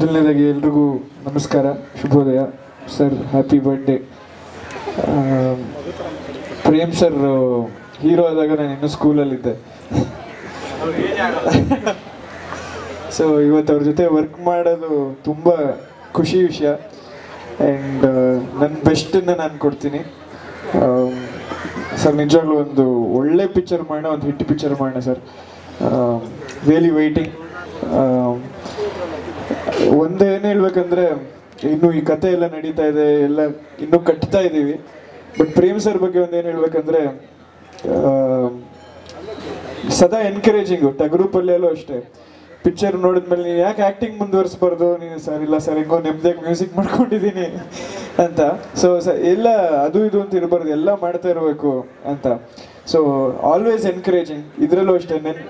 ಮೊದಲನೇದಾಗಿ ಎಲ್ರಿಗೂ ನಮಸ್ಕಾರ ಶುಭೋದಯ sir happy birthday Prem sir hero ಆದಾಗ ನಾನು ಇನ್ನೂ ಸ್ಕೂಲಲ್ಲಿದ್ದೆ ಸೊ ಇವತ್ತು ಅವ್ರ ಜೊತೆ ವರ್ಕ್ ಮಾಡೋದು ತುಂಬ ಖುಷಿ ವಿಷಯ ಆ್ಯಂಡ್ ನನ್ನ ಬೆಸ್ಟನ್ನು ನಾನು ಕೊಡ್ತೀನಿ ಸರ್ ನಿಜವಾಗ್ಲೂ ಒಂದು ಒಳ್ಳೆ ಪಿಕ್ಚರ್ ಮಾಡೋಣ ಒಂದು ಹಿಟ್ ಪಿಕ್ಚರ್ ಮಾಡೋಣ ಸರ್ ರಿಯಲಿ ವೆಯ್ಟಿಂಗ್ ಒಂದೇನು ಹೇಳ್ಬೇಕಂದ್ರೆ ಇನ್ನು ಈ ಕತೆ ಎಲ್ಲ ನಡೀತಾ ಇದೆ ಎಲ್ಲ ಇನ್ನೂ ಕಟ್ತಾ ಇದ್ದೀವಿ ಬಟ್ ಪ್ರೇಮ್ ಸರ್ ಬಗ್ಗೆ ಒಂದೇನು ಹೇಳ್ಬೇಕಂದ್ರೆ ಆ, ಸದಾ ಎನ್ಕರೇಜಿಂಗು ಟಗರುಪಲ್ಲೆಲ್ಲೂ ಅಷ್ಟೇ ಪಿಕ್ಚರ್ ನೋಡಿದ್ಮೇಲೆ ನೀವು ಯಾಕೆ ಆ್ಯಕ್ಟಿಂಗ್ ಮುಂದುವರಿಸ್ಬಾರ್ದು ನೀನು ಸರ್ ಇಲ್ಲ ಸರ್ ಹೆಂಗೋ ನೆಮ್ಮದಿಯಾಗಿ ಮ್ಯೂಸಿಕ್ ಮಾಡ್ಕೊಂಡಿದ್ದೀನಿ ಅಂತ ಸೊ ಸ ಎಲ್ಲ ಅದು ಇದು ಅಂತ ಇರಬಾರ್ದು ಎಲ್ಲ ಮಾಡ್ತಾ ಇರಬೇಕು ಅಂತ ಸೊ ಆಲ್ವೇಸ್ ಎನ್ಕರೇಜಿಂಗ್ ಇದರಲ್ಲೂ ಅಷ್ಟೇ ನೆನ್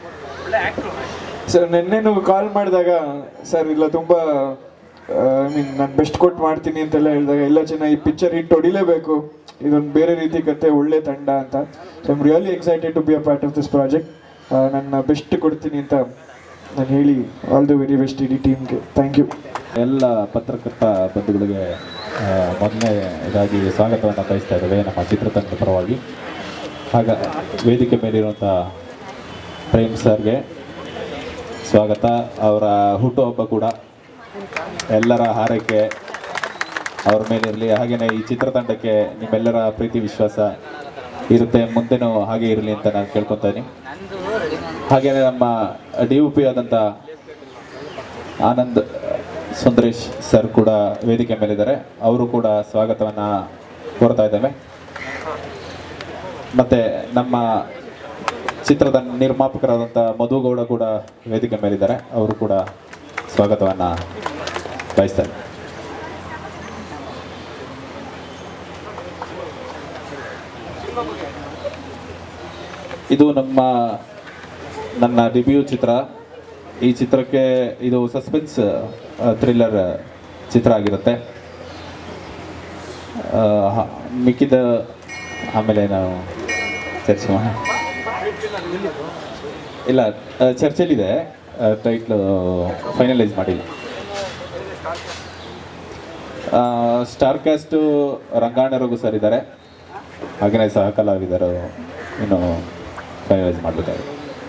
ಸರ್ ನಿನ್ನೆನು ಕಾಲ್ ಮಾಡಿದಾಗ ಸರ್ ಇಲ್ಲ ತುಂಬ ಐ ಮೀನ್ ನಾನು ಬೆಸ್ಟ್ ಕೊಟ್ಟು ಮಾಡ್ತೀನಿ ಅಂತೆಲ್ಲ ಹೇಳಿದಾಗ ಎಲ್ಲ ಚೆನ್ನಾಗಿ ಈ ಪಿಕ್ಚರ್ ಹಿಟ್ ಹೊಡಿಲೇಬೇಕು ಇದೊಂದು ಬೇರೆ ರೀತಿ ಕತೆ ಒಳ್ಳೆ ತಂಡ ಅಂತ so I'm really excited to be a part of this project ನನ್ನ ಬೆಸ್ಟ್ ಕೊಡ್ತೀನಿ ಅಂತ ನಾನು ಹೇಳಿ ಆಲ್ ದಿ ವೆರಿ ಬೆಸ್ಟ್ ಇಡೀ ಟೀಮ್ಗೆ ಥ್ಯಾಂಕ್ ಯು ಎಲ್ಲ ಪತ್ರಕರ್ತ ಬಂಧುಗಳಿಗೆ ಆ, ಮೊದಲನೇ ಇದಾಗಿ ಸ್ವಾಗತವನ್ನು ಬಯಸ್ತಾ ಇದ್ದೇವೆ ನಮ್ಮ ಚಿತ್ರತಂಡದ ಪರವಾಗಿ ಆಗ ವೇದಿಕೆ ಮೇಲಿರುವಂಥ ಪ್ರೇಮ್ ಸರ್ಗೆ ಸ್ವಾಗತ ಅವರ ಹುಟ್ಟುಹಬ್ಬ ಕೂಡ ಎಲ್ಲರ ಹಾರೈಕೆ ಅವ್ರ ಮೇಲಿರಲಿ ಹಾಗೆಯೇ ಈ ಚಿತ್ರತಂಡಕ್ಕೆ ನಿಮ್ಮೆಲ್ಲರ ಪ್ರೀತಿ ವಿಶ್ವಾಸ ಇರುತ್ತೆ ಮುಂದೆನೂ ಹಾಗೆ ಇರಲಿ ಅಂತ ನಾನು ಕೇಳ್ಕೊತೀನಿ ಹಾಗೆಯೇ ನಮ್ಮ ಡಿ ಯು ಪಿ ಆದಂಥ ಆನಂದ್ ಸುಂದರೇಶ್ ಸರ್ ಕೂಡ ವೇದಿಕೆ ಮೇಲಿದ್ದಾರೆ ಅವರು ಕೂಡ ಸ್ವಾಗತವನ್ನು ಕೋರ್ತಾ ಇದ್ದೇವೆ ಮತ್ತು ನಮ್ಮ ಚಿತ್ರದ ನಿರ್ಮಾಪಕರಾದಂಥ ಮಧುಗೌಡ ಕೂಡ ವೇದಿಕೆ ಮೇಲಿದ್ದಾರೆ ಅವರು ಕೂಡ ಸ್ವಾಗತವನ್ನು ಬಯಸ್ತಾರೆ ಇದು ನಮ್ಮ ನನ್ನ ಡೆಬ್ಯೂ ಚಿತ್ರ ಈ ಚಿತ್ರಕ್ಕೆ ಇದು ಸಸ್ಪೆನ್ಸ್ ಥ್ರಿಲ್ಲರ್ ಚಿತ್ರ ಆಗಿರುತ್ತೆ ಆ, ಹ- ಮಿಕ್ಕಿದ ಆಮೇಲೆ ನಾವು ಚರ್ಚೆ ಮಾಡ ಇಲ್ಲ ಆ, ಚರ್ಚೆಲಿದೆ ಟೈಟ್ಲು ಫೈನಲೈಸ್ ಮಾಡಿಲ್ಲ star cast Rangayana Raghu sir ಇದ್ದಾರೆ ಹಾಗೆಯೇ ಸಹ ಕಲಾವಿದರು ಇನ್ನು ಫೈನಲೈಸ್ ಮಾಡಬೇಕಾಗಿದೆ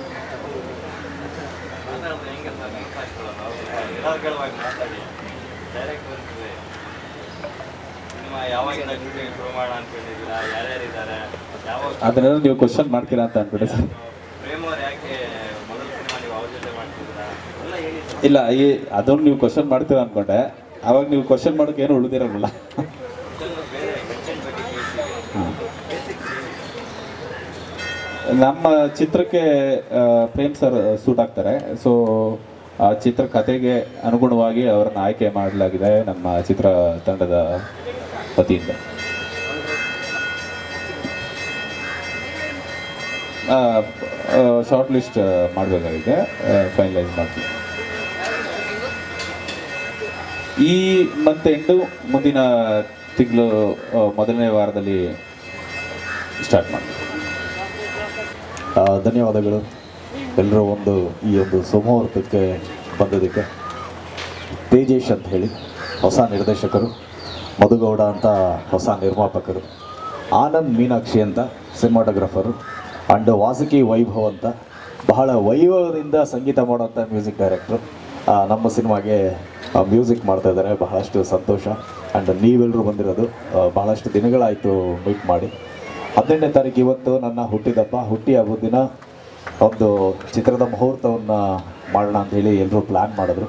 ಯಾವಾಗಿಂದ ಶೂಟಿಂಗ್ ಶುರು ಮಾಡೋಣ ಅನ್ಕೊಂಡಿದ್ದೀರಾ ಯಾರ್ಯಾರಿದ್ದಾರೆ ಯಾವಾಗ ಅದನ್ನೆಲ್ಲ ನೀವು ಕ್ವಶನ್ ಮಾಡ್ತೀರಾ ಅಂತ ಅನ್ಬಿಟ್ಟೆ ಸರ್ ಪ್ರೇಮ್ ಅವ್ರು ಯಾಕೆ ಮೊದಲ ಸಿನಿಮಾ ನೀವು ಅವ್ರ ಜೊತೆ ಮಾಡ್ತಿದ್ದೀರಾ ಎಲ್ಲ ಹೇಳಿ ಸರ್ ಇಲ್ಲ ಈ ಅದನ್ನು ನೀವು ಕ್ವಶನ್ ಮಾಡ್ತೀರಾ ಅನ್ಕೊಂಡೆ ಅವಾಗ ನೀವು ಕ್ವಶನ್ ಮಾಡೋಕೆ ಏನು ಉಳಿದಿರಲ್ಲ ಇದನ್ನು ಬೇರೆ ಕಂಟೆಂಟ್ ಬಗ್ಗೆ ಕೇಳ್ತೀವಿ ನಮ್ಮ ಚಿತ್ರಕ್ಕೆ ಆ, ಪ್ರೇಮ್ ಸರ್ ಸೂಟ್ ಆಗ್ತಾರೆ ಸೊ ಆ ಚಿತ್ರ ಕಥೆಗೆ ಅನುಗುಣವಾಗಿ ಅವರನ್ನು ಆಯ್ಕೆ ಮಾಡಲಾಗಿದೆ ನಮ್ಮ ಚಿತ್ರ ತಂಡದ ವತಿಯಿಂದ ಶಾರ್ಟ್ ಲಿಸ್ಟ್ ಮಾಡಬೇಕಾಗಿದೆ ಫೈನಲೈಸ್ ಮಾಡ್ತೀವಿ ಈ ಮಂತ್ ಎಂಡು ಮುಂದಿನ ತಿಂಗಳು ಮೊದಲನೇ ವಾರದಲ್ಲಿ ಸ್ಟಾರ್ಟ್ ಮಾಡ್ತೀವಿ ಆ, ಧನ್ಯವಾದಗಳು ಎಲ್ಲರೂ ಒಂದು ಈ ಒಂದು ಸೋಮವಾರಕ್ಕೆ ಬಂದದಕ್ಕೆ ತೇಜೇಶ್ ಅಂತ ಹೇಳಿ ಹೊಸ ನಿರ್ದೇಶಕರು ಮಧುಗೌಡ ಅಂತ ಹೊಸ ನಿರ್ಮಾಪಕರು ಆನಂದ್ ಮೀನಾಕ್ಷಿ ಅಂತ ಸಿನಿಮಾಟೋಗ್ರಫರು ಆ್ಯಂಡ್ ವಾಸುಕಿ ವೈಭವ್ ಅಂತ ಬಹಳ ವೈಭವದಿಂದ ಸಂಗೀತ ಮಾಡೋಂಥ ಮ್ಯೂಸಿಕ್ ಡೈರೆಕ್ಟ್ರು ನಮ್ಮ ಸಿನಿಮಾಗೆ ಮ್ಯೂಸಿಕ್ ಮಾಡ್ತಾ ಇದ್ದಾರೆ ಬಹಳಷ್ಟು ಸಂತೋಷ ಆ್ಯಂಡ್ ನೀವೆಲ್ಲರೂ ಬಂದಿರೋದು ಆ, ಬಹಳಷ್ಟು ದಿನಗಳಾಯಿತು ಮೀಟ್ ಮಾಡಿ ಹದಿನೆಂಟನೇ ತಾರೀಕು ಇವತ್ತು ನನ್ನ ಹುಟ್ಟಿದಬ್ಬ ಹುಟ್ಟಿ ಹಬ್ಬದ ದಿನ ಒಂದು ಚಿತ್ರದ ಮುಹೂರ್ತವನ್ನು ಮಾಡೋಣ ಅಂತ ಹೇಳಿ ಎಲ್ಲರೂ ಪ್ಲ್ಯಾನ್ ಮಾಡಿದ್ರು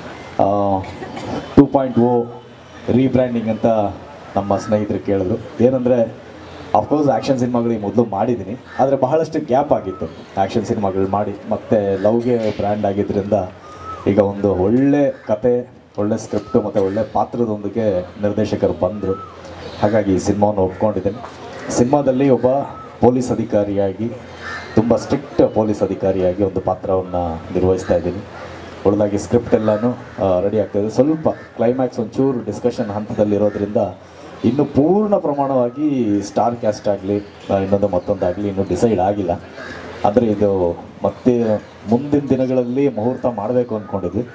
ಟೂ ಪಾಯಿಂಟ್ ಓ ರೀಬ್ರ್ಯಾಂಡಿಂಗ್ ಅಂತ ನಮ್ಮ ಸ್ನೇಹಿತರು ಕೇಳಿದ್ರು ಏನಂದರೆ ಅಫ್ಕೋರ್ಸ್ ಆ್ಯಕ್ಷನ್ ಸಿನಿಮಾಗಳು ಈ ಮೊದಲು ಮಾಡಿದ್ದೀನಿ ಆದರೆ ಬಹಳಷ್ಟು ಗ್ಯಾಪ್ ಆಗಿತ್ತು ಆ್ಯಕ್ಷನ್ ಸಿನಿಮಾಗಳು ಮಾಡಿ ಮತ್ತು ಲವ್ಗೆ ಬ್ರ್ಯಾಂಡ್ ಆಗಿದ್ದರಿಂದ ಈಗ ಒಂದು ಒಳ್ಳೆ ಕತೆ ಒಳ್ಳೆ ಸ್ಕ್ರಿಪ್ಟು ಮತ್ತು ಒಳ್ಳೆ ಪಾತ್ರದೊಂದಿಗೆ ನಿರ್ದೇಶಕರು ಬಂದರು ಹಾಗಾಗಿ ಈ ಸಿನಿಮಾವನ್ನು ಒಪ್ಕೊಂಡಿದ್ದೀನಿ ಸಿನಿಮಾದಲ್ಲಿ ಒಬ್ಬ ಪೊಲೀಸ್ ಅಧಿಕಾರಿಯಾಗಿ ತುಂಬ ಸ್ಟ್ರಿಕ್ಟ್ ಪೊಲೀಸ್ ಅಧಿಕಾರಿಯಾಗಿ ಒಂದು ಪಾತ್ರವನ್ನು ನಿರ್ವಹಿಸ್ತಾ ಇದ್ದೀನಿ ಉಳಿದಾಗಿ ಸ್ಕ್ರಿಪ್ಟ್ ಎಲ್ಲನೂ ರೆಡಿ ಆಗ್ತಾಯಿದೆ ಸ್ವಲ್ಪ ಕ್ಲೈಮ್ಯಾಕ್ಸ್ ಒಂಚೂರು ಡಿಸ್ಕಷನ್ ಹಂತದಲ್ಲಿರೋದ್ರಿಂದ ಇನ್ನು ಪೂರ್ಣ ಪ್ರಮಾಣವಾಗಿ ಸ್ಟಾರ್ ಕ್ಯಾಸ್ಟ್ ಆಗಲಿ ಇನ್ನೊಂದು ಮತ್ತೊಂದಾಗಲಿ ಇನ್ನೂ ಡಿಸೈಡ್ ಆಗಿಲ್ಲ ಅಂದರೆ ಇದು ಮತ್ತೆ ಮುಂದಿನ ದಿನಗಳಲ್ಲಿ ಮುಹೂರ್ತ ಮಾಡಬೇಕು ಅಂದ್ಕೊಂಡಿದ್ವಿ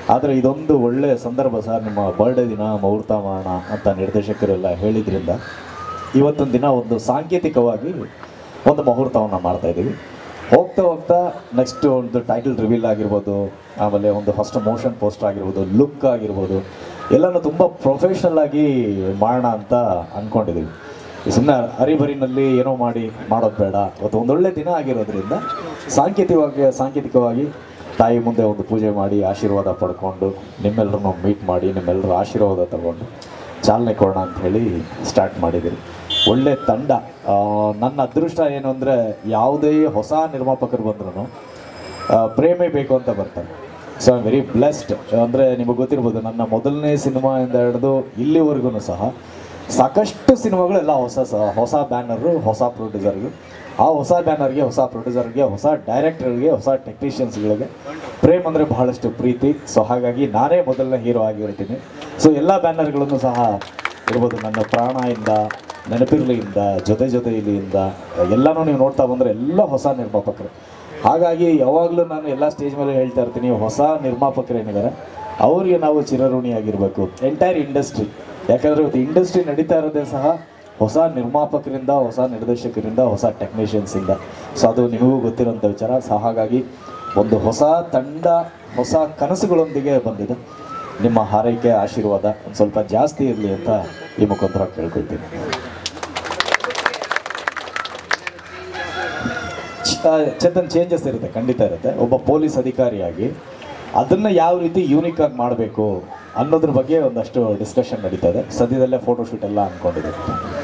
ಆದರೆ ಇದೊಂದು ಒಳ್ಳೆ ಸಂದರ್ಭ ಸರ್ ನಿಮ್ಮ ಬರ್ಡೇ ದಿನ ಮುಹೂರ್ತ ಮಾಡೋಣ ಅಂತ ನಿರ್ದೇಶಕರೆಲ್ಲ ಹೇಳಿದ್ರಿಂದ ಇವತ್ತೊಂದು ದಿನ ಒಂದು ಸಾಂಕೇತಿಕವಾಗಿ ಒಂದು ಮುಹೂರ್ತವನ್ನು ಮಾಡ್ತಾ ಇದ್ದೀವಿ ಹೋಗ್ತಾ ಹೋಗ್ತಾ ನೆಕ್ಸ್ಟ್ ಒಂದು ಟೈಟಲ್ ರಿವೀಲ್ ಆಗಿರ್ಬೋದು ಆಮೇಲೆ ಒಂದು ಫಸ್ಟ್ ಮೋಷನ್ ಪೋಸ್ಟರ್ ಆಗಿರ್ಬೋದು ಲುಕ್ ಆಗಿರ್ಬೋದು ಎಲ್ಲನೂ ತುಂಬ ಪ್ರೊಫೆಷ್ನಲ್ ಆಗಿ ಮಾಡೋಣ ಅಂತ ಅಂದ್ಕೊಂಡಿದ್ದೀವಿ ಸುಮ್ಮನೆ ಹರಿಬರಿನಲ್ಲಿ ಏನೋ ಮಾಡಿ ಮಾಡೋದು ಬೇಡ ಇವತ್ತು ಒಂದೊಳ್ಳೆ ದಿನ ಆಗಿರೋದ್ರಿಂದ ಸಾಂಕೇತಿಕವಾಗಿ ಸಾಂಕೇತಿಕವಾಗಿ ತಾಯಿ ಮುಂದೆ ಒಂದು ಪೂಜೆ ಮಾಡಿ ಆಶೀರ್ವಾದ ಪಡ್ಕೊಂಡು ನಿಮ್ಮೆಲ್ಲರನ್ನು ಮೀಟ್ ಮಾಡಿ ನಿಮ್ಮೆಲ್ಲರ ಆಶೀರ್ವಾದ ತಗೊಂಡು ಚಾಲನೆ ಕೊಡೋಣ ಅಂತ ಹೇಳಿ ಸ್ಟಾರ್ಟ್ ಮಾಡಿದ್ದೀರಿ ಒಳ್ಳೆ ತಂಡ ಆ, ನನ್ನ ಅದೃಷ್ಟ ಏನು ಅಂದರೆ ಯಾವುದೇ ಹೊಸ ನಿರ್ಮಾಪಕರು ಬಂದ್ರೂ ಪ್ರೇಮೇ ಬೇಕು ಅಂತ ಬರ್ತಾರೆ ಸೊ ಐ ವೆರಿ ಬ್ಲೆಸ್ಡ್ ಅಂದರೆ ನಿಮಗೆ ಗೊತ್ತಿರ್ಬೋದು ನನ್ನ ಮೊದಲನೇ ಸಿನಿಮಾಯಿಂದ ಹಿಡಿದು ಇಲ್ಲಿವರೆಗೂ ಸಹ ಸಾಕಷ್ಟು ಸಿನಿಮಾಗಳೆಲ್ಲ ಹೊಸ ಸ- ಹೊಸ ಬ್ಯಾನರು ಹೊಸ ಪ್ರೊಡ್ಯೂಸರ್ಗೆ ಆ ಹೊಸ ಬ್ಯಾನರ್ಗೆ ಹೊಸ ಪ್ರೊಡ್ಯೂಸರ್ಗೆ ಹೊಸ ಡೈರೆಕ್ಟರ್ಗೆ ಹೊಸ ಟೆಕ್ನಿಷಿಯನ್ಸ್ಗಳಿಗೆ ಪ್ರೇಮ್ ಅಂದರೆ ಬಹಳಷ್ಟು ಪ್ರೀತಿ ಸೊ ಹಾಗಾಗಿ ನಾನೇ ಮೊದಲನೇ ಹೀರೋ ಆಗಿರ್ತೀನಿ ಸೊ ಎಲ್ಲ ಬ್ಯಾನರ್ಗಳನ್ನು ಸಹ ಇರ್ಬೋದು ನನ್ನ ಪ್ರಾಣದಿಂದ ನೆನಪಿರ್ಲಿಯಿಂದ ಜೊತೆ ಜೊತೆಯಲ್ಲಿಯಿಂದ ಎಲ್ಲನೂ ನೀವು ನೋಡ್ತಾ ಬಂದರೆ ಎಲ್ಲ ಹೊಸ ನಿರ್ಮಾಪಕರು ಹಾಗಾಗಿ ಯಾವಾಗಲೂ ನಾನು ಎಲ್ಲ ಸ್ಟೇಜ್ ಮೇಲೆ ಹೇಳ್ತಾ ಇರ್ತೀನಿ ಹೊಸ ನಿರ್ಮಾಪಕರು ಏನಿದ್ದಾರೆ ಅವರಿಗೆ ನಾವು ಚಿರಋಣಿಯಾಗಿರಬೇಕು ಎಂಟೈರ್ ಇಂಡಸ್ಟ್ರಿ ಯಾಕಂದರೆ ಇವತ್ತು ಇಂಡಸ್ಟ್ರಿ ನಡೀತಾ ಇರೋದೇ ಸಹ ಹೊಸ ನಿರ್ಮಾಪಕರಿಂದ ಹೊಸ ನಿರ್ದೇಶಕರಿಂದ ಹೊಸ ಟೆಕ್ನಿಷಿಯನ್ಸಿಂದ ಸೊ ಅದು ನಿಮಗೂ ಗೊತ್ತಿರೋಂಥ ವಿಚಾರ ಸೊ ಹಾಗಾಗಿ ಒಂದು ಹೊಸ ತಂಡ ಹೊಸ ಕನಸುಗಳೊಂದಿಗೆ ಬಂದಿದೆ ನಿಮ್ಮ ಹಾರೈಕೆ ಆಶೀರ್ವಾದ ಒಂದು ಸ್ವಲ್ಪ ಜಾಸ್ತಿ ಇರಲಿ ಅಂತ ಈ ಮುಖಾಂತರ ಕೇಳ್ಕೊಳ್ತೀನಿ ಚ- ಚೇತನ್ ಚೇಂಜಸ್ ಇರುತ್ತೆ ಖಂಡಿತ ಇರುತ್ತೆ ಒಬ್ಬ ಪೊಲೀಸ್ ಅಧಿಕಾರಿಯಾಗಿ ಅದನ್ನು ಯಾವ ರೀತಿ ಯೂನಿಕ್ ಆಗಿ ಮಾಡಬೇಕು ಅನ್ನೋದ್ರ ಬಗ್ಗೆ ಒಂದಷ್ಟು ಡಿಸ್ಕಷನ್ ನಡೀತಾ ಇದೆ ಸದ್ಯದಲ್ಲೇ ಫೋಟೋ ಶೂಟ್ ಎಲ್ಲ ಅಂದ್ಕೊಂಡಿದೆ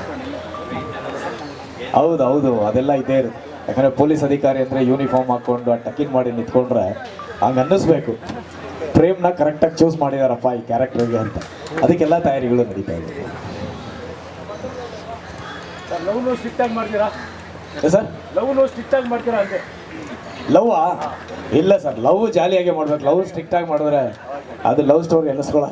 ಹೌದು ಹೌದು ಅದೆಲ್ಲ ಇದೇ ಇರುತ್ತೆ ಯಾಕಂದರೆ ಪೊಲೀಸ್ ಅಧಿಕಾರಿ ಅಂದರೆ ಯೂನಿಫಾರ್ಮ್ ಹಾಕ್ಕೊಂಡು ಟಕಿನ್ ಮಾಡಿ ನಿಂತ್ಕೊಂಡ್ರೆ ಹಂಗೆ ಅನ್ನಿಸ್ಬೇಕು ಪ್ರೇಮ್ನ ಕರೆಕ್ಟಾಗಿ ಚೂಸ್ ಮಾಡಿದಾರಪ್ಪ ಈ ಕ್ಯಾರೆಕ್ಟರ್ಗೆ ಅಂತ ಅದಕ್ಕೆಲ್ಲ ತಯಾರಿಗಳು ನಡೀತಾ ಇದೆ ಲವ್ನು ಸ್ಟ್ರಿಕ್ಟ್ ಆಗಿ ಮಾಡ್ತೀರಾ ಸರ್ ಲವ್ನು ಸ್ಟ್ರಿಕ್ಟ್ ಆಗಿ ಮಾಡ್ತೀರಾ ಅಂತೆ ಲವ್ ಇಲ್ಲ ಸರ್ ಲವ್ ಜಾಲಿಯಾಗಿ ಮಾಡ್ಬೇಕು ಲವ್ ಸ್ಟ್ರಿಕ್ಟ್ ಆಗಿ ಮಾಡಿದ್ರೆ ಅದು ಲವ್ ಸ್ಟೋರಿ ಅನ್ನಿಸ್ಕೊಳ್ಳಲ್ಲ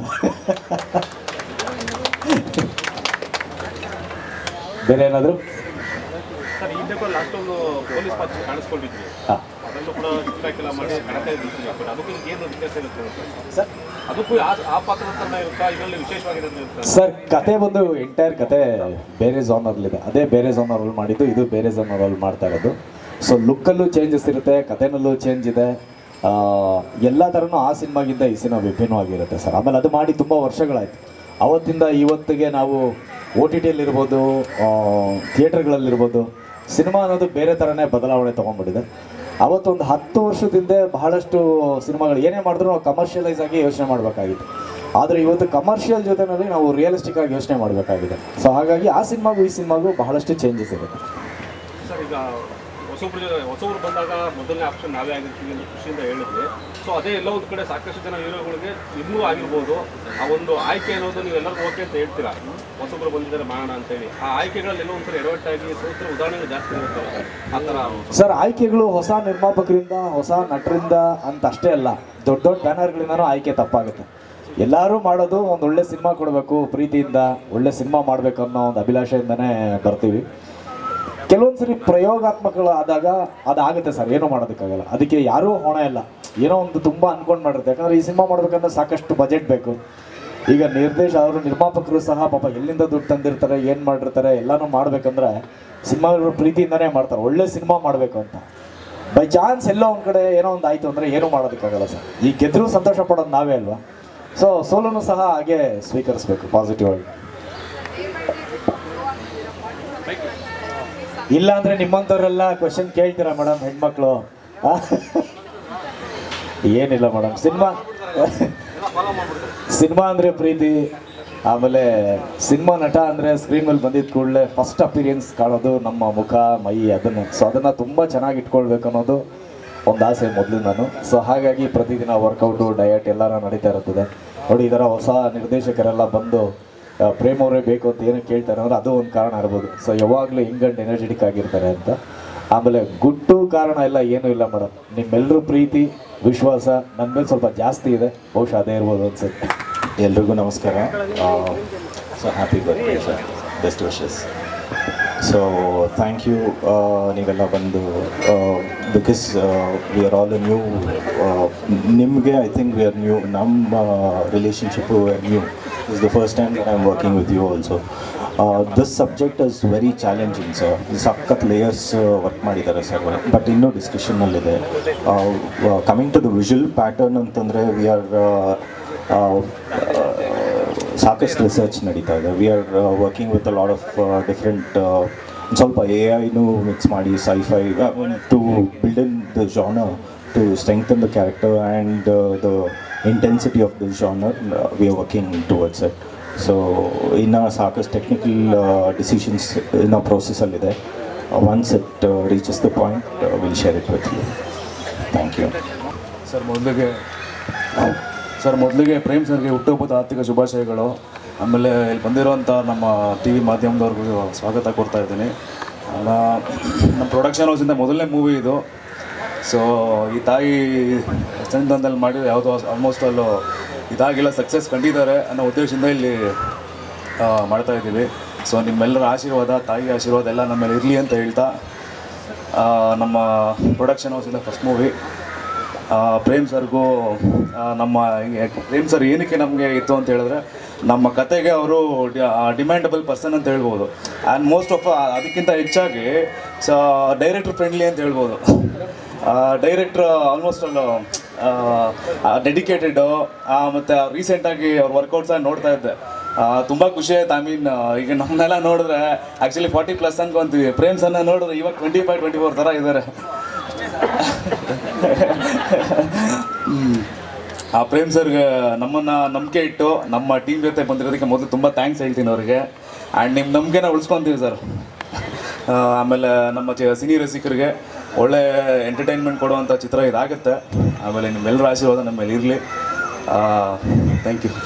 ಬೇರೆ ಏನಾದರೂ ಸರ್ ಹಿಂದೆ ಕೂಡ ಲಾಸ್ಟ್ ಒಂದು ಪೊಲೀಸ್ ಪಾತ್ರ ಕಾಣಿಸ್ಕೊಂಡಿದ್ವಿ ಹಾಂ ಅದನ್ನು ಕೂಡ ಸ್ಟ್ರಿಕ್ಟ್ ಎಲ್ಲ ಮಾಡಿ ಕಣತೆ ಇದ್ದೀವಿ ಬಟ್ ಅದಕ್ಕೂ ಏನು ವ್ಯತ್ಯಾಸ ಇರುತ್ತೆ ಅಂತ? ಸರ್ ಅದಕ್ಕೂ ಆ ಆ ಪಾತ್ರ ಥರ ಇರುತ್ತಾ ಇದರಲ್ಲಿ ವಿಶೇಷವಾಗಿರೋದು ಇರುತ್ತೆ ಸರ್ ಕತೆ ಬಂದು ಎಂಟೈರ್ ಕತೆ ಬೇರೆ ಝೋನರ್ಲಿದೆ ಅದೇ ಬೇರೆ ಝೋನರಲ್ಲಿ ಮಾಡಿದ್ದು ಇದು ಬೇರೆ ಝೋನರಲ್ಲಿ ಮಾಡ್ತಾ ಇರೋದು ಸೊ ಲುಕ್ಕಲ್ಲೂ ಚೇಂಜಸ್ ಇರುತ್ತೆ ಕತೆನಲ್ಲೂ ಚೇಂಜ್ ಇದೆ ಆ, ಎಲ್ಲ ಥರನೂ ಆ ಸಿನಿಮಾಗಿಂತ ಈ ಸಿನಿಮಾ ವಿಭಿನ್ನವಾಗಿರುತ್ತೆ ಸರ್ ಆಮೇಲೆ ಅದು ಮಾಡಿ ತುಂಬ ವರ್ಷಗಳಾಯಿತು ಅವತ್ತಿಂದ ಇವತ್ತಿಗೆ ನಾವು ಓ ಟಿ ಟಿಯಲ್ಲಿರ್ಬೋದು ಥಿಯೇಟರ್ಗಳಲ್ಲಿರ್ಬೋದು ಸಿನಿಮಾ ಅನ್ನೋದು ಬೇರೆ ಥರನೇ ಬದಲಾವಣೆ ತೊಗೊಂಡ್ಬಿಟ್ಟಿದೆ ಅವತ್ತೊಂದು ಹತ್ತು ವರ್ಷದಿಂದ ಬಹಳಷ್ಟು ಸಿನಿಮಾಗಳು ಏನೇ ಮಾಡಿದ್ರು ನಾವು ಕಮರ್ಷಿಯಲೈಸ್ ಆಗಿ ಯೋಚನೆ ಮಾಡಬೇಕಾಗಿತ್ತು ಆದರೆ ಇವತ್ತು ಕಮರ್ಷಿಯಲ್ ಜೊತೆನಲ್ಲಿ ನಾವು ರಿಯಲಿಸ್ಟಿಕ್ ಆಗಿ ಯೋಚನೆ ಮಾಡಬೇಕಾಗಿದೆ ಸೊ ಹಾಗಾಗಿ ಆ ಸಿನಿಮಾಗೂ ಈ ಸಿನಿಮಾಗೂ ಬಹಳಷ್ಟು ಚೇಂಜಸ್ ಇರುತ್ತೆ ಸರ್ ಈಗ ಹೊಸಬ್ರು ಜೊ- ಹೊಸಬ್ರು ಬಂದಾಗ ಮೊದಲನೇ ಆಪ್ಷನ್ ನಾವೇ ಆಗಿರ್ತೀವಿ ಅಂತ ಖುಷಿಯಿಂದ ಹೇಳಿದ್ವಿ ಸೊ ಅದೇ ಎಲ್ಲ ಒಂದು ಕಡೆ ಸಾಕಷ್ಟು ಜನ ಹೀರೋಗಳಿಗೆ ಇನ್ನೂ ಆಗಿರ್ಬೋದು ಆ ಒಂದು ಆಯ್ಕೆ ಅನ್ನೋದು ನೀವು ಎಲ್ಲರಿಗೂ ಓಕೆ ಅಂತ ಹೇಳ್ತೀರಾ ಹೊಸಬ್ರು ಬಂದಿದ್ದಾರೆ ಮಾಡೋಣ ಅಂತೇಳಿ ಆ ಆಯ್ಕೆಗಳಲ್ಲಿ ಎಲ್ಲೋ ಒಂದ್ಸರಿ ಎಡವಟ್ಟಾಗಿ ಸೋತ್ರ ಉದಾಹರಣೆಗಳು ಜಾಸ್ತಿ ಇರುತ್ತೆ ಆ ಥರ ಸರ್ ಆಯ್ಕೆಗಳು ಹೊಸ ನಿರ್ಮಾಪಕರಿಂದ ಹೊಸ ನಟರಿಂದ ಅಂತ ಅಷ್ಟೇ ಅಲ್ಲ ದೊಡ್ಡ ದೊಡ್ಡ ಬ್ಯಾನರ್ಗಳಿಂದನೂ ಆಯ್ಕೆ ತಪ್ಪಾಗುತ್ತೆ ಎಲ್ಲರೂ ಮಾಡೋದು ಒಂದು ಒಳ್ಳೆ ಸಿನಿಮಾ ಕೊಡಬೇಕು ಪ್ರೀತಿಯಿಂದ ಒಳ್ಳೆ ಸಿನಿಮಾ ಮಾಡಬೇಕು ಅನ್ನೋ ಒಂದು ಅಭಿಲಾಷೆಯಿಂದನೇ ಬರ್ತೀವಿ ಕೆಲವೊಂದು ಸರಿ ಪ್ರಯೋಗಾತ್ಮಕಗಳಾದಾಗ ಅದಾಗುತ್ತೆ ಸರ್ ಏನೂ ಮಾಡೋದಕ್ಕಾಗಲ್ಲ ಅದಕ್ಕೆ ಯಾರೂ ಹೊಣೆ ಇಲ್ಲ ಏನೋ ಒಂದು ತುಂಬ ಅನ್ಕೊಂಡು ಮಾಡಿರುತ್ತೆ ಯಾಕಂದರೆ ಈ ಸಿನಿಮಾ ಮಾಡ್ಬೇಕಂದ್ರೆ ಸಾಕಷ್ಟು ಬಜೆಟ್ ಬೇಕು ಈಗ ನಿರ್ದೇಶ ಅವರು ನಿರ್ಮಾಪಕರು ಸಹ ಪಾಪ ಎಲ್ಲಿಂದ ದುಡ್ಡು ತಂದಿರ್ತಾರೆ ಏನು ಮಾಡಿರ್ತಾರೆ ಎಲ್ಲನೂ ಮಾಡ್ಬೇಕಂದ್ರೆ ಸಿನಿಮಾಗಳು ಪ್ರೀತಿಯಿಂದನೇ ಮಾಡ್ತಾರೆ ಒಳ್ಳೆ ಸಿನಿಮಾ ಮಾಡಬೇಕು ಅಂತ ಬೈ ಚಾನ್ಸ್ ಎಲ್ಲೋ ಒಂದು ಕಡೆ ಏನೋ ಒಂದು ಆಯಿತು ಅಂದರೆ ಏನೂ ಮಾಡೋದಕ್ಕಾಗಲ್ಲ ಸರ್ ಈ ಗೆದ್ದರೂ ಸಂತೋಷ ಪಡೋದು ನಾವೇ ಅಲ್ವಾ ಸೊ ಸೋಲನ್ನು ಸಹ ಹಾಗೆ ಸ್ವೀಕರಿಸಬೇಕು ಪಾಸಿಟಿವ್ ಆಗಿ ಇಲ್ಲ ಅಂದ್ರೆ ನಿಮ್ಮಂಥವ್ರೆಲ್ಲ ಕ್ವಶನ್ ಕೇಳ್ತೀರಾ ಮೇಡಮ್ ಹೆಣ್ಮಕ್ಳು ಆ? ಏನಿಲ್ಲ ಮೇಡಮ್ ಸಿನಿಮಾ ಸಿನಿಮಾ ಅಂದರೆ ಪ್ರೀತಿ ಆಮೇಲೆ ಸಿನಿಮಾ ನಟ ಅಂದರೆ ಸ್ಕ್ರೀನ್ ಮೇಲೆ ಬಂದಿದ್ದ ಕೂಡಲೇ ಫಸ್ಟ್ ಅಪಿರಿಯನ್ಸ್ ಕಾಣೋದು ನಮ್ಮ ಮುಖ ಮೈ ಅದನ್ನೇ ಸೊ ಅದನ್ನು ತುಂಬ ಚೆನ್ನಾಗಿ ಇಟ್ಕೊಳ್ಬೇಕು ಅನ್ನೋದು ಒಂದು ಆಸೆ ಮೊದಲು ನಾನು ಸೊ ಹಾಗಾಗಿ ಪ್ರತಿದಿನ ವರ್ಕೌಟು ಡಯಟ್ ಎಲ್ಲಾರ ನಡೀತಾ ಇರುತ್ತದೆ ನೋಡಿ ಈ ಥರ ಹೊಸ ನಿರ್ದೇಶಕರೆಲ್ಲ ಬಂದು ಆ, ಪ್ರೇಮ್ ಅವರೇ ಬೇಕು ಅಂತ ಏನೋ ಕೇಳ್ತಾರೆ ಅಂದ್ರೆ ಅದು ಒಂದು ಕಾರಣ ಇರ್ಬೋದು ಸೊ ಯಾವಾಗಲೂ ಹಿಂಗಂಡು ಎನರ್ಜೆಟಿಕ್ ಆಗಿರ್ತಾರೆ ಅಂತ ಆಮೇಲೆ ಗುಟ್ಟು ಕಾರಣ ಎಲ್ಲ ಏನೂ ಇಲ್ಲ ಮೇಡಮ್ ನಿಮ್ಮೆಲ್ಲರೂ ಪ್ರೀತಿ ವಿಶ್ವಾಸ ನನ್ನ ಮೇಲೆ ಸ್ವಲ್ಪ ಜಾಸ್ತಿ ಇದೆ ಬಹುಶಃ ಅದೇ ಇರ್ಬೋದು ಅನ್ಸುತ್ತೆ ಎಲ್ರಿಗೂ ನಮಸ್ಕಾರ so happy birthday sir best wishes so thank you ನೀವೆಲ್ಲ ಬಂದು because we are all new ನಿಮಗೆ I think we are new ನಮ್ಮ relationship new is the first time I am working with you also this subject is very challenging sir ಸಖತ್ layers work ಮಾಡಿದ್ದಾರೆ sir but ಇನ್ನೂ ಡಿಸ್ಕಷನ್ನಲ್ಲಿದೆ coming to the visual pattern ಅಂತಂದರೆ we are ಸಾಕಷ್ಟು research ನಡೀತಾ ಇದೆ we are working with a lot of different ಸ್ವಲ್ಪ ಎ ಐನು ಮಿಕ್ಸ್ ಮಾಡಿ sci-fi to build in the genre to strengthen the character and the intensity of the genre we are working towards it so ಇನ್ನು ಸಾಕಷ್ಟು technical decisions ಇನ್ನು ಪ್ರೋಸೆಸ್ಸಲ್ಲಿದೆ once it reaches the point will share it with you thank you sir ಮೊದಲಿಗೆ sir ಮೊದಲಿಗೆ ಪ್ರೇಮ್ ಸರ್ಗೆ ಹುಟ್ಟುಹಬ್ಬದ ಆರ್ಥಿಕ ಶುಭಾಶಯಗಳು ಆಮೇಲೆ ಇಲ್ಲಿ ಬಂದಿರೋಂಥ ನಮ್ಮ ಟಿ ವಿ ಮಾಧ್ಯಮದವ್ರಿಗೂ ಸ್ವಾಗತ ಕೊಡ್ತಾ ಇದ್ದೀನಿ ನಾ- ನಮ್ಮ ಪ್ರೊಡಕ್ಷನ್ ಹೌಸಿಂದ ಮೊದಲನೇ ಮೂವಿ ಇದು ಸೊ ಈ ತಾಯಿ ಸಂವಿಧಾನದಲ್ಲಿ ಮಾಡಿದ್ರೆ ಯಾವುದೋ ಆಲ್ಮೋಸ್ಟ್ ಅಲ್ಲೂ ಇದಾಗಿಲ್ಲ ಸಕ್ಸಸ್ ಕಂಡಿದ್ದಾರೆ ಅನ್ನೋ ಉದ್ದೇಶದಿಂದ ಇಲ್ಲಿ ಆ, ಮಾಡ್ತಾ ಇದ್ದೀವಿ ಸೊ ನಿಮ್ಮೆಲ್ಲರ ಆಶೀರ್ವಾದ ತಾಯಿ ಆಶೀರ್ವಾದ ಎಲ್ಲ ನಮ್ಮ ಮೇಲೆ ಇರಲಿ ಅಂತ ಹೇಳ್ತಾ ಆ, ನಮ್ಮ ಪ್ರೊಡಕ್ಷನ್ ಹೌಸಿಂದ ಫಸ್ಟ್ ಮೂವಿ ಪ್ರೇಮ್ ಸರ್ಗೂ ಆ, ನಮ್ಮ ಹಿಂಗೆ ಪ್ರೇಮ್ ಸರ್ ಏನಕ್ಕೆ ನಮಗೆ ಇತ್ತು ಅಂತ ಹೇಳಿದ್ರೆ ನಮ್ಮ ಕತೆಗೆ ಅವರು ಡಿಮ್ಯಾಂಡಬಲ್ ಪರ್ಸನ್ ಅಂತ ಹೇಳ್ಬೋದು ಆ್ಯಂಡ್ ಮೋಸ್ಟ್ ಆಫ್ ಅದಕ್ಕಿಂತ ಹೆಚ್ಚಾಗಿ ಸ ಡೈರೆಕ್ಟ್ರ್ ಫ್ರೆಂಡ್ಲಿ ಅಂತ ಹೇಳ್ಬೋದು ಡೈರೆಕ್ಟ್ರ್ ಆಲ್ಮೋಸ್ಟ್ ಅಲ್ಲ ಡೆಡಿಕೇಟೆಡು ಮತ್ತು ರೀಸೆಂಟಾಗಿ ಅವ್ರ ವರ್ಕೌಟ್ಸ್ ನೋಡ್ತಾ ಇದ್ದೆ ತುಂಬ ಖುಷಿ ಆಯ್ತು ಐ ಮೀನ್ ಈಗ ನಮ್ಮನ್ನೆಲ್ಲ ನೋಡಿದ್ರೆ ಆ್ಯಕ್ಚುಲಿ ಫಾರ್ಟಿ ಪ್ಲಸ್ ಅನ್ಕೊಂತೀವಿ ಪ್ರೇಮ್ ಸರ್ನ ನೋಡಿದ್ರೆ ಇವಾಗ ಟ್ವೆಂಟಿ ಫೈವ್ ಟ್ವೆಂಟಿ ಫೋರ್ ಥರ ಇದ್ದಾರೆ ಆ ಪ್ರೇಮ್ ಸರ್ಗೆ ನಮ್ಮನ್ನು ನಂಬಿಕೆ ಇಟ್ಟು ನಮ್ಮ ಟೀಮ್ ಜೊತೆ ಬಂದಿರೋದಕ್ಕೆ ಮೊದಲು ತುಂಬ ಥ್ಯಾಂಕ್ಸ್ ಹೇಳ್ತೀನಿ ಅವರಿಗೆ ಆ್ಯಂಡ್ ನಿಮ್ಮ ನಂಬಿಕೆನ ಉಳಿಸ್ಕೊತೀವಿ ಸರ್ ಆಮೇಲೆ ನಮ್ಮ ಚ ಸಿನಿ ರಸಿಕರಿಗೆ ಒಳ್ಳೆ ಎಂಟರ್ಟೈನ್ಮೆಂಟ್ ಕೊಡುವಂಥ ಚಿತ್ರ ಇದಾಗುತ್ತೆ ಆಮೇಲೆ ನಿಮ್ಮೆಲ್ಲರ ಆಶೀರ್ವಾದ ನಮ್ಮ ಮೇಲೆ ಇರಲಿ ಥ್ಯಾಂಕ್ ಯು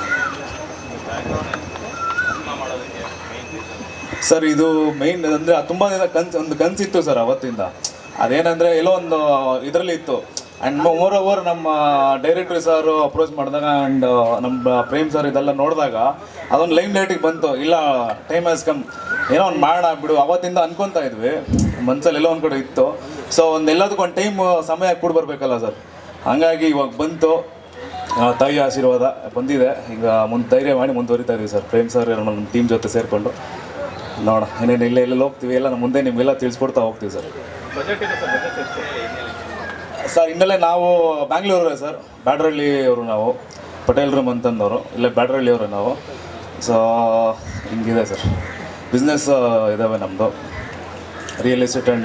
ಸರ್ ಇದು ಮೈನ್ ಅಂದರೆ ತುಂಬ ದಿನ ಕನ್ಸು ಒಂದು ಕನಸಿತ್ತು ಸರ್ ಅವತ್ತಿಂದ ಅದೇನಂದರೆ ಎಲ್ಲೋ ಒಂದು ಇದರಲ್ಲಿ ಇತ್ತು ಆ್ಯಂಡ್ ಮೋರ್ ಓವರ್ ನಮ್ಮ ಡೈರೆಕ್ಟರ್ ಸರ್ ಅಪ್ರೋಚ್ ಮಾಡಿದಾಗ ಆ್ಯಂಡ್ ನಮ್ಮ ಪ್ರೇಮ್ ಸರ್ ಇದೆಲ್ಲ ನೋಡಿದಾಗ ಅದೊಂದು ಲೈನ್ ಲೈಟಿಗೆ ಬಂತು ಇಲ್ಲ ಟೈಮ್ ಹ್ಯಾಸ್ ಕಮ್ ಏನೋ ಒಂದು ಮಾಡೋಣ ಬಿಡು ಅವತ್ತಿಂದ ಅನ್ಕೊತಾ ಇದ್ವಿ ಮನ್ಸಲ್ಲಿ ಎಲ್ಲೋ ಒಂದು ಕಡೆ ಇತ್ತು ಸೊ ಒಂದು ಎಲ್ಲದಕ್ಕೂ ಒಂದು ಟೈಮ್ ಸಮಯ ಕೂಡ ಬರಬೇಕಲ್ಲ ಸರ್ ಹಾಗಾಗಿ ಇವಾಗ ಬಂತು ಆ, ತಾಯಿ ಆಶೀರ್ವಾದ ಬಂದಿದೆ ಈಗ ಮುಂದೆ ಧೈರ್ಯ ಮಾಡಿ ಮುಂದುವರಿತಾ ಇದೀವಿ ಸರ್ ಪ್ರೇಮ್ ಸರ್ ನಮ್ಮ ಟೀಮ್ ಜೊತೆ ಸೇರಿಕೊಂಡು ನೋಡ ಏನೇನು ಇಲ್ಲ ಎಲ್ಲೆಲ್ಲ ಹೋಗ್ತೀವಿ ಎಲ್ಲ ನಮ್ಮ ಮುಂದೆ ನಿಮಗೆಲ್ಲ ತಿಳಿಸ್ಕೊಡ್ತಾ ಹೋಗ್ತೀವಿ ಸರ್ ಬಜೆಟ್ ಇದೆ ಸರ್ ಬಜೆಟ್ ಎಷ್ಟು ಸರ್ ಇನ್ನಲ್ಲೇ ನಾವು ಬ್ಯಾಂಗ್ಳೂರೇ ಸರ್ ಬ್ಯಾಡ್ರಳ್ಳಿ ಅವರು ನಾವು ಪಟೇಲ್ ರೂಮ್ ಅಂತಂದವರು ಇಲ್ಲೇ ಬ್ಯಾಡ್ರಳ್ಳಿ ಅವರು ನಾವು ಸೊ ಹಿಂಗಿದೆ ಸರ್ ಬಿಸ್ನೆಸ್ ಇದ್ದಾವೆ ನಮ್ಮದು real estate and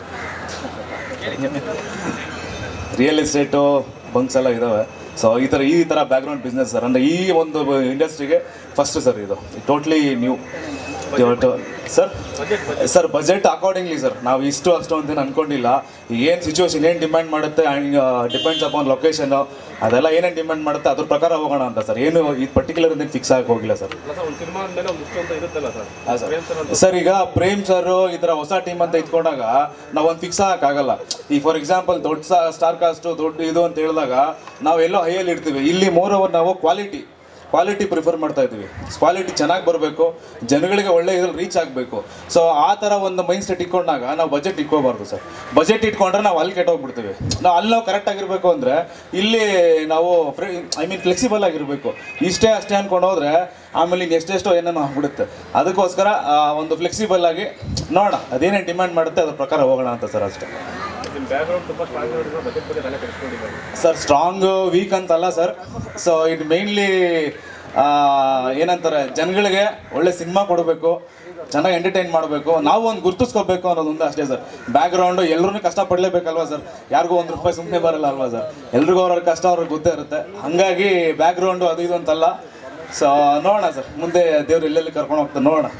real estate bunks ಎಲ್ಲ ಇದ್ದಾವೆ ಸೊ ಈ ಥರ ಈ ಥರ ಬ್ಯಾಕ್ಗ್ರೌಂಡ್ ಬಿಸ್ನೆಸ್ ಸರ್ ಅಂದರೆ ಈ ಒಂದು ಇಂಡಸ್ಟ್ರಿಗೆ ಫಸ್ಟ್ ಸರ್ ಇದು totally new sir sir budget accordingly sir ನಾವು ಇಷ್ಟು ಅಷ್ಟು ಅಂತ ಅನ್ಕೊಂಡಿಲ್ಲ ಏನು ಸಿಚುವೇಶನ್ ಏನು ಡಿಮ್ಯಾಂಡ್ ಮಾಡುತ್ತೆ ಡಿಪೆಂಡ್ಸ್ ಅಪಾನ್ ಲೊಕೇಶನ್ ಅದೆಲ್ಲ ಏನೇನು ಡಿಮ್ಯಾಂಡ್ ಮಾಡುತ್ತೆ ಅದ್ರ ಪ್ರಕಾರ ಹೋಗೋಣ ಅಂತ ಸರ್ ಏನು ಈ ಪರ್ಟಿಕ್ಯುಲರ್ ಅಂತ ಫಿಕ್ಸ್ ಆಗಿ ಹೋಗಿಲ್ಲ ಸರ್ ಅಲ್ಲ ಸರ್ ಒಂದು ಸಿನಿಮಾ ಅಂದಮೇಲೆ ಒಂದು ಇಷ್ಟು ಅಂತ ಇರುತ್ತಲ್ಲ ಸರ್ ಹಾ, ಸರ್. ಪ್ರೇಮ್ ಸರ್ ಅಂತ ಸರ್ ಈಗ ಪ್ರೇಮ್ ಸರ್ ಈ ಥರ ಹೊಸ ಟೀಮ್ ಅಂತ ಇಟ್ಕೊಂಡಾಗ ನಾವೊಂದು ಫಿಕ್ಸ್ ಆಗಕ್ಕಾಗಲ್ಲ ಈಗ ಫಾರ್ ಎಕ್ಸಾಂಪಲ್ ದೊಡ್ಡ ಸ್ಟಾರ್ ಕಾಸ್ಟು ದೊಡ್ಡ ಇದು ಅಂತ ಹೇಳಿದಾಗ ನಾವು ಎಲ್ಲೋ ಹೈಯಲ್ಲಿ ಇರ್ತೀವಿ ಇಲ್ಲಿ ಮೋರ್ ಓವರ್ ನಾವು ಕ್ವಾಲಿಟಿ ಕ್ವಾಲಿಟಿ ಪ್ರಿಫರ್ ಮಾಡ್ತಾ ಇದ್ದೀವಿ ಕ್ವಾಲಿಟಿ ಚೆನ್ನಾಗಿ ಬರಬೇಕು ಜನಗಳಿಗೆ ಒಳ್ಳೆ ಇದ್ರಲ್ಲಿ ರೀಚ್ ಆಗಬೇಕು ಸೊ ಆ ಥರ ಒಂದು ಮೈಂಡ್ ಸೆಟ್ ಇಟ್ಕೊಂಡಾಗ ನಾವು ಬಜೆಟ್ ಇಟ್ಕೋಬಾರ್ದು ಸರ್ ಬಜೆಟ್ ಇಟ್ಕೊಂಡ್ರೆ ನಾವು ಅಲ್ಲಿ ಕೆಟ್ಟೋಗ್ಬಿಡ್ತೀವಿ ನಾವು ಅಲ್ಲಿ ನಾವು ಕರೆಕ್ಟ್ ಆಗಿರಬೇಕು ಅಂದರೆ ಇಲ್ಲಿ ನಾವು ಫ್ರೀ ಐ ಮೀನ್ ಫ್ಲೆಕ್ಸಿಬಲ್ ಆಗಿರಬೇಕು ಇಷ್ಟೇ ಅಷ್ಟೇ ಅನ್ಕೊಂಡು ಹೋದ್ರೆ ಆಮೇಲೆ ಇನ್ನು ಎಷ್ಟೆಷ್ಟೋ ಏನೇನೋ ಆಗ್ಬಿಡುತ್ತೆ ಅದಕ್ಕೋಸ್ಕರ ಆ, ಒಂದು ಫ್ಲೆಕ್ಸಿಬಲ್ ಆಗಿ ನೋಡೋಣ ಅದೇನೇನು ಡಿಮ್ಯಾಂಡ್ ಮಾಡುತ್ತೆ ಅದ್ರ ಪ್ರಕಾರ ಹೋಗೋಣ ಅಂತ ಸರ್ ಅಷ್ಟೇ ನಿಮ್ಮ ಬ್ಯಾಕ್ಗ್ರೌಂಡ್ ತುಂಬ ಸ್ಟ್ರಾಂಗ್ ಇರೋದ್ರಿಂದ ಬಜೆಟ್ ಬಗ್ಗೆ ತಲೆ ಕೆಡಿಸ್ಕೊಂಡಿದ್ದಾರೆ ಸರ್ ಸ್ಟ್ರಾಂಗ್ ವೀಕ್ ಅಂತಲ್ಲ ಸರ್ ಸೊ ಇದು ಮೇನ್ಲಿ ಏನಂತಾರೆ ಜನಗಳಿಗೆ ಒಳ್ಳೆ ಸಿನಿಮಾ ಕೊಡಬೇಕು ಚೆನ್ನಾಗಿ ಎಂಟರ್ಟೈನ್ ಮಾಡಬೇಕು ನಾವು ಒಂದು ಗುರ್ತಿಸ್ಕೋಬೇಕು ಅನ್ನೋದೊಂದು ಅಷ್ಟೇ ಸರ್ ಬ್ಯಾಕ್ಗ್ರೌಂಡು ಎಲ್ಲರೂ ಕಷ್ಟಪಡಲೇಬೇಕಲ್ವಾ ಸರ್ ಯಾರಿಗೂ ಒಂದು ರೂಪಾಯಿ ಸುಮ್ಮನೆ ಬರಲ್ಲ ಅಲ್ವಾ ಸರ್ ಎಲ್ರಿಗೂ ಅವ್ರವ್ರ ಕಷ್ಟ ಅವ್ರಿಗೆ ಗೊತ್ತೇ ಇರುತ್ತೆ ಹಾಗಾಗಿ ಬ್ಯಾಕ್ಗ್ರೌಂಡು ಅದು ಇದು ಅಂತಲ್ಲ ಸೊ ನೋಡೋಣ ಸರ್ ಮುಂದೆ ದೇವ್ರು ಎಲ್ಲೆಲ್ಲಿ ಕರ್ಕೊಂಡು ಹೋಗ್ತಾರೆ ನೋಡೋಣ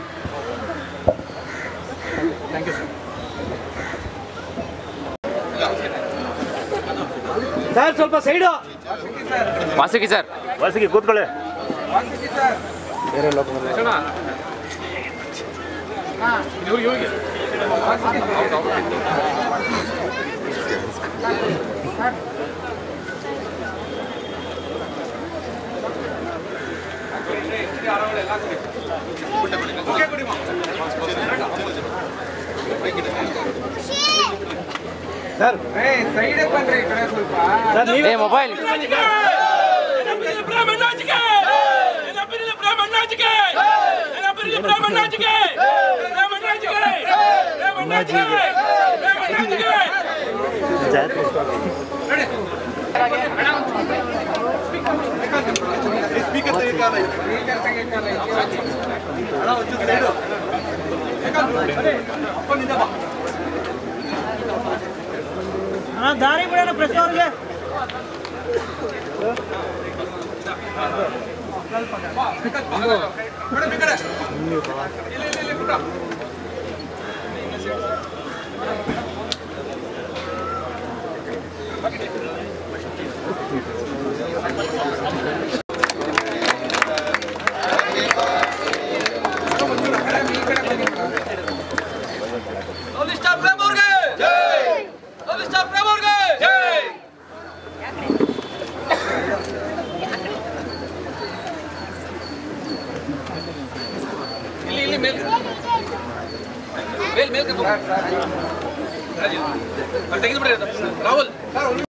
ಸರ್ ಸ್ವಲ್ಪ ಸೈಡು ವಾಸುಕಿ ಸರ್ ಬಸ್ಸಿಗೆ ಕೂತ್ಕೊಳ್ಳಿ ಇವ್ರಿಗೆ ಇವ್ರಿಗೆ ಏ ಮೊಬೈಲ್ ದಾರಿ ಬಿಡೋಣ ಪ್ರೆಸ್ ಅವ್ರಿಗೆ ತೆಗೆದು ಬಿಡಿ ರಾಹುಲ್